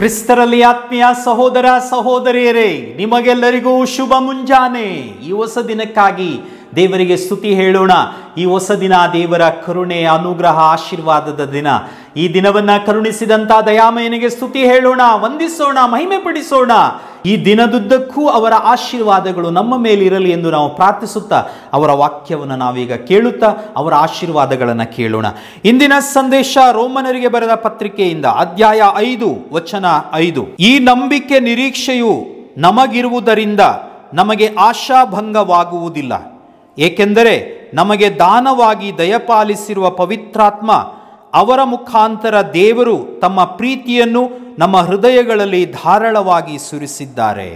ಕ್ರಿಸ್ತರಲ್ಲಿ ಆತ್ಮೀಯ ಸಹೋದರ ಸಹೋದರಿಯರೇ ನಿಮಗೆಲ್ಲರಿಗೂ ಶುಭ ಮುಂಜಾನೆ ಈ ಹೊಸ ದಿನಕ್ಕಾಗಿ ದೇವರಿಗೆ ಸ್ತುತಿ ಹೇಳೋಣ ಈ ಹೊಸ ದಿನ ದೇವರ ಕರುಣೆ ಅನುಗ್ರಹ ಆಶೀರ್ವಾದದ ದಿನ ಈ ದಿನವನ್ನ ಕರುಣಿಸಿದಂತ ದಯಾಮಯನಿಗೆ ಸ್ತುತಿ ಹೇಳೋಣ ವಂದಿಸೋಣ ಮಹಿಮೆ ಪಡಿಸೋಣ ಈ ದಿನದುದ್ದಕ್ಕೂ ಅವರ ಆಶೀರ್ವಾದಗಳು ನಮ್ಮ ಮೇಲಿರಲಿ ಎಂದು ನಾವು ಪ್ರಾರ್ಥಿಸುತ್ತಾ ಅವರ ವಾಕ್ಯವನ್ನು ನಾವೀಗ ಕೇಳುತ್ತಾ ಅವರ ಆಶೀರ್ವಾದಗಳನ್ನು ಕೇಳೋಣ ಇಂದಿನ ಸಂದೇಶ ರೋಮನರಿಗೆ ಬರೆದ ಪತ್ರಿಕೆಯಿಂದ ಅಧ್ಯಾಯ ಐದು ವಚನ ಐದು ಈ ನಂಬಿಕೆ ನಿರೀಕ್ಷೆಯು ನಮಗಿರುವುದರಿಂದ ನಮಗೆ ಆಶಾಭಂಗವಾಗುವುದಿಲ್ಲ ಏಕೆಂದರೆ ನಮಗೆ ದಾನವಾಗಿ ದಯಪಾಲಿಸಿರುವ ಪವಿತ್ರಾತ್ಮ ಅವರ ಮುಖಾಂತರ ದೇವರು ತಮ್ಮ ಪ್ರೀತಿಯನ್ನು ನಮ್ಮ ಹೃದಯಗಳಲ್ಲಿ ಧಾರಾಳವಾಗಿ ಸುರಿಸಿದ್ದಾರೆ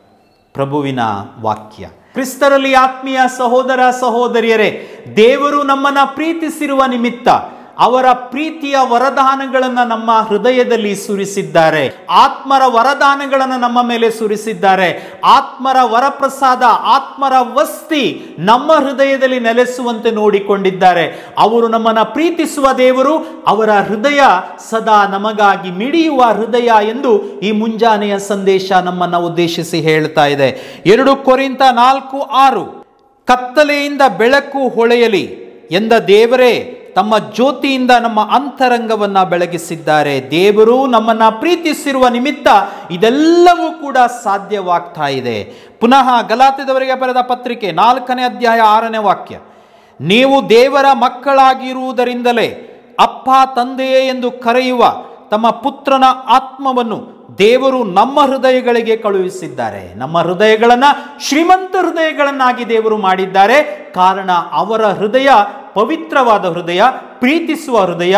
ಪ್ರಭುವಿನ ವಾಕ್ಯ ಕ್ರಿಸ್ತರಲ್ಲಿ ಆತ್ಮೀಯ ಸಹೋದರ ಸಹೋದರಿಯರೇ ದೇವರು ನಮ್ಮನ್ನ ಪ್ರೀತಿಸಿರುವ ನಿಮಿತ್ತ ಅವರ ಪ್ರೀತಿಯ ವರದಾನಗಳನ್ನು ನಮ್ಮ ಹೃದಯದಲ್ಲಿ ಸುರಿಸಿದ್ದಾರೆ ಆತ್ಮರ ವರದಾನಗಳನ್ನು ನಮ್ಮ ಮೇಲೆ ಸುರಿಸಿದ್ದಾರೆ ಆತ್ಮರ ವರಪ್ರಸಾದ ಆತ್ಮರ ವಸ್ತಿ ನಮ್ಮ ಹೃದಯದಲ್ಲಿ ನೆಲೆಸುವಂತೆ ನೋಡಿಕೊಂಡಿದ್ದಾರೆ ಅವರು ನಮ್ಮನ್ನ ಪ್ರೀತಿಸುವ ದೇವರು ಅವರ ಹೃದಯ ಸದಾ ನಮಗಾಗಿ ಮಿಡಿಯುವ ಹೃದಯ ಎಂದು ಈ ಮುಂಜಾನೆಯ ಸಂದೇಶ ನಮ್ಮನ್ನ ಉದ್ದೇಶಿಸಿ ಹೇಳ್ತಾ ಇದೆ ಎರಡು ಕೊರಿಂತ ನಾಲ್ಕು ಆರು ಕತ್ತಲೆಯಿಂದ ಬೆಳಕು ಹೊಳೆಯಲಿ ಎಂದ ದೇವರೇ ತಮ್ಮ ಜ್ಯೋತಿಯಿಂದ ನಮ್ಮ ಅಂತರಂಗವನ್ನ ಬೆಳಗಿಸಿದ್ದಾರೆ ದೇವರು ನಮ್ಮನ್ನ ಪ್ರೀತಿಸಿರುವ ನಿಮಿತ್ತ ಇದೆಲ್ಲವೂ ಕೂಡ ಸಾಧ್ಯವಾಗ್ತಾ ಇದೆ ಪುನಃ ಗಲಾತಿದವರಿಗೆ ಬರೆದ ಪತ್ರಿಕೆ ನಾಲ್ಕನೇ ಅಧ್ಯಾಯ ಆರನೇ ವಾಕ್ಯ ನೀವು ದೇವರ ಮಕ್ಕಳಾಗಿರುವುದರಿಂದಲೇ ಅಪ್ಪ ತಂದೆಯೇ ಎಂದು ಕರೆಯುವ ತಮ್ಮ ಪುತ್ರನ ಆತ್ಮವನ್ನು ದೇವರು ನಮ್ಮ ಹೃದಯಗಳಿಗೆ ಕಳುಹಿಸಿದ್ದಾರೆ ನಮ್ಮ ಹೃದಯಗಳನ್ನ ಶ್ರೀಮಂತ ಹೃದಯಗಳನ್ನಾಗಿ ದೇವರು ಮಾಡಿದ್ದಾರೆ ಕಾರಣ ಅವರ ಹೃದಯ ಪವಿತ್ರವಾದ ಹೃದಯ ಪ್ರೀತಿಸುವ ಹೃದಯ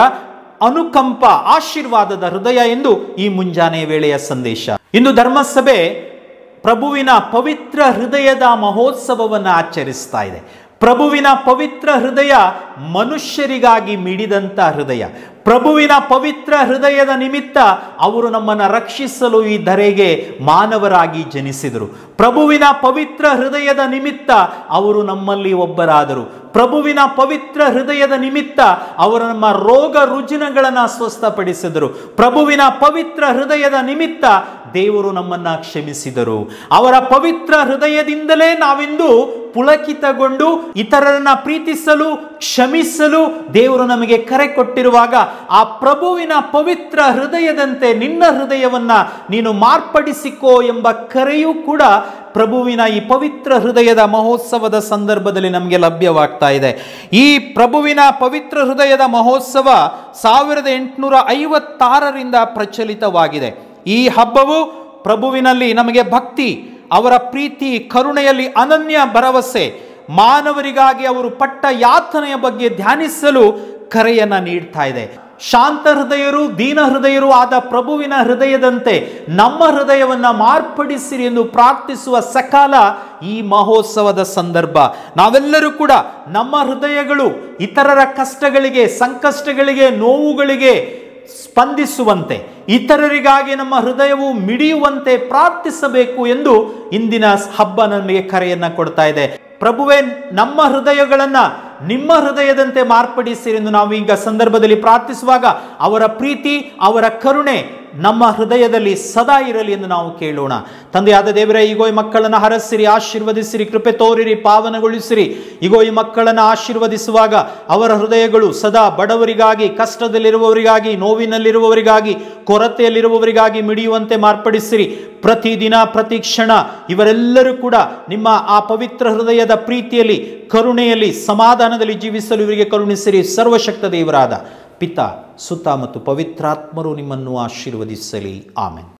ಅನುಕಂಪ ಆಶೀರ್ವಾದದ ಹೃದಯ ಎಂದು ಈ ಮುಂಜಾನೆ ವೇಳೆಯ ಸಂದೇಶ ಇಂದು ಧರ್ಮಸಭೆ ಪ್ರಭುವಿನ ಪವಿತ್ರ ಹೃದಯದ ಮಹೋತ್ಸವವನ್ನು ಆಚರಿಸ್ತಾ ಇದೆ ಪ್ರಭುವಿನ ಪವಿತ್ರ ಹೃದಯ ಮನುಷ್ಯರಿಗಾಗಿ ಮಿಡಿದಂತ ಹೃದಯ ಪ್ರಭುವಿನ ಪವಿತ್ರ ಹೃದಯದ ನಿಮಿತ್ತ ಅವರು ನಮ್ಮನ್ನು ರಕ್ಷಿಸಲು ಈ ಧರೆಗೆ ಮಾನವರಾಗಿ ಜನಿಸಿದರು ಪ್ರಭುವಿನ ಪವಿತ್ರ ಹೃದಯದ ನಿಮಿತ್ತ ಅವರು ನಮ್ಮಲ್ಲಿ ಒಬ್ಬರಾದರು ಪ್ರಭುವಿನ ಪವಿತ್ರ ಹೃದಯದ ನಿಮಿತ್ತ ಅವರು ನಮ್ಮ ರೋಗ ರುಜಿನಗಳನ್ನು ಸ್ವಸ್ಥಪಡಿಸಿದರು ಪ್ರಭುವಿನ ಪವಿತ್ರ ಹೃದಯದ ನಿಮಿತ್ತ ದೇವರು ನಮ್ಮನ್ನ ಕ್ಷಮಿಸಿದರು ಅವರ ಪವಿತ್ರ ಹೃದಯದಿಂದಲೇ ನಾವಿಂದು ಪುಳಕಿತಗೊಂಡು ಇತರರನ್ನ ಪ್ರೀತಿಸಲು ಕ್ಷಮಿಸಲು ದೇವರು ನಮಗೆ ಕರೆ ಕೊಟ್ಟಿರುವಾಗ ಆ ಪ್ರಭುವಿನ ಪವಿತ್ರ ಹೃದಯದಂತೆ ನಿನ್ನ ಹೃದಯವನ್ನ ನೀನು ಮಾರ್ಪಡಿಸಿಕೋ ಎಂಬ ಕರೆಯೂ ಕೂಡ ಪ್ರಭುವಿನ ಈ ಪವಿತ್ರ ಹೃದಯದ ಮಹೋತ್ಸವದ ಸಂದರ್ಭದಲ್ಲಿ ನಮಗೆ ಲಭ್ಯವಾಗ್ತಾ ಇದೆ ಈ ಪ್ರಭುವಿನ ಪವಿತ್ರ ಹೃದಯದ ಮಹೋತ್ಸವ ಸಾವಿರದ ಎಂಟುನೂರ ಐವತ್ತಾರರಿಂದ ಪ್ರಚಲಿತವಾಗಿದೆ ಈ ಹಬ್ಬವು ಪ್ರಭುವಿನಲ್ಲಿ ನಮಗೆ ಭಕ್ತಿ ಅವರ ಪ್ರೀತಿ ಕರುಣೆಯಲ್ಲಿ ಅನನ್ಯ ಭರವಸೆ ಮಾನವರಿಗಾಗಿ ಅವರು ಪಟ್ಟ ಯಾತನೆಯ ಬಗ್ಗೆ ಧ್ಯಾನಿಸಲು ಕರೆಯನ್ನ ನೀಡ್ತಾ ಇದೆ ಶಾಂತ ಹೃದಯರು ದೀನ ಹೃದಯರು ಆದ ಪ್ರಭುವಿನ ಹೃದಯದಂತೆ ನಮ್ಮ ಹೃದಯವನ್ನ ಮಾರ್ಪಡಿಸಿರಿ ಎಂದು ಪ್ರಾರ್ಥಿಸುವ ಸಕಾಲ ಈ ಮಹೋತ್ಸವದ ಸಂದರ್ಭ ನಾವೆಲ್ಲರೂ ಕೂಡ ನಮ್ಮ ಹೃದಯಗಳು ಇತರರ ಕಷ್ಟಗಳಿಗೆ ಸಂಕಷ್ಟಗಳಿಗೆ ನೋವುಗಳಿಗೆ ಸ್ಪಂದಿಸುವಂತೆ ಇತರರಿಗಾಗಿ ನಮ್ಮ ಹೃದಯವು ಮಿಡಿಯುವಂತೆ ಪ್ರಾರ್ಥಿಸಬೇಕು ಎಂದು ಇಂದಿನ ಹಬ್ಬ ನಮಗೆ ಕರೆಯನ್ನ ಕೊಡ್ತಾ ಇದೆ ಪ್ರಭುವೇ ನಮ್ಮ ಹೃದಯಗಳನ್ನ ನಿಮ್ಮ ಹೃದಯದಂತೆ ಮಾರ್ಪಡಿಸಿರಿ ಎಂದು ನಾವು ಈಗ ಸಂದರ್ಭದಲ್ಲಿ ಪ್ರಾರ್ಥಿಸುವಾಗ ಅವರ ಪ್ರೀತಿ ಅವರ ಕರುಣೆ ನಮ್ಮ ಹೃದಯದಲ್ಲಿ ಸದಾ ಇರಲಿ ಎಂದು ನಾವು ಕೇಳೋಣ ತಂದೆಯಾದ ದೇವರೇ ಈಗೋ ಈ ಮಕ್ಕಳನ್ನು ಹರಸಿರಿ ಆಶೀರ್ವದಿಸಿರಿ ಕೃಪೆ ತೋರಿರಿ ಪಾವನಗೊಳಿಸಿರಿ ಈಗೋ ಈ ಮಕ್ಕಳನ್ನು ಆಶೀರ್ವದಿಸುವಾಗ ಅವರ ಹೃದಯಗಳು ಸದಾ ಬಡವರಿಗಾಗಿ ಕಷ್ಟದಲ್ಲಿರುವವರಿಗಾಗಿ ನೋವಿನಲ್ಲಿರುವವರಿಗಾಗಿ ಕೊರತೆಯಲ್ಲಿರುವವರಿಗಾಗಿ ಮಿಡಿಯುವಂತೆ ಮಾರ್ಪಡಿಸಿರಿ ಪ್ರತಿದಿನ ಪ್ರತಿ ಕ್ಷಣ ಇವರೆಲ್ಲರೂ ಕೂಡ ನಿಮ್ಮ ಆ ಪವಿತ್ರ ಹೃದಯದ ಪ್ರೀತಿಯಲ್ಲಿ ಕರುಣೆಯಲ್ಲಿ ಸಮಾಧಾನದಲ್ಲಿ ಜೀವಿಸಲು ಇವರಿಗೆ ಕರುಣಿಸಿರಿ ಸರ್ವಶಕ್ತ ದೇವರಾದ ಪಿತ ಸುತ್ತ ಮತ್ತು ಪವಿತ್ರಾತ್ಮರು ನಿಮ್ಮನ್ನು ಆಶೀರ್ವದಿಸಲಿ ಆಮೆನ್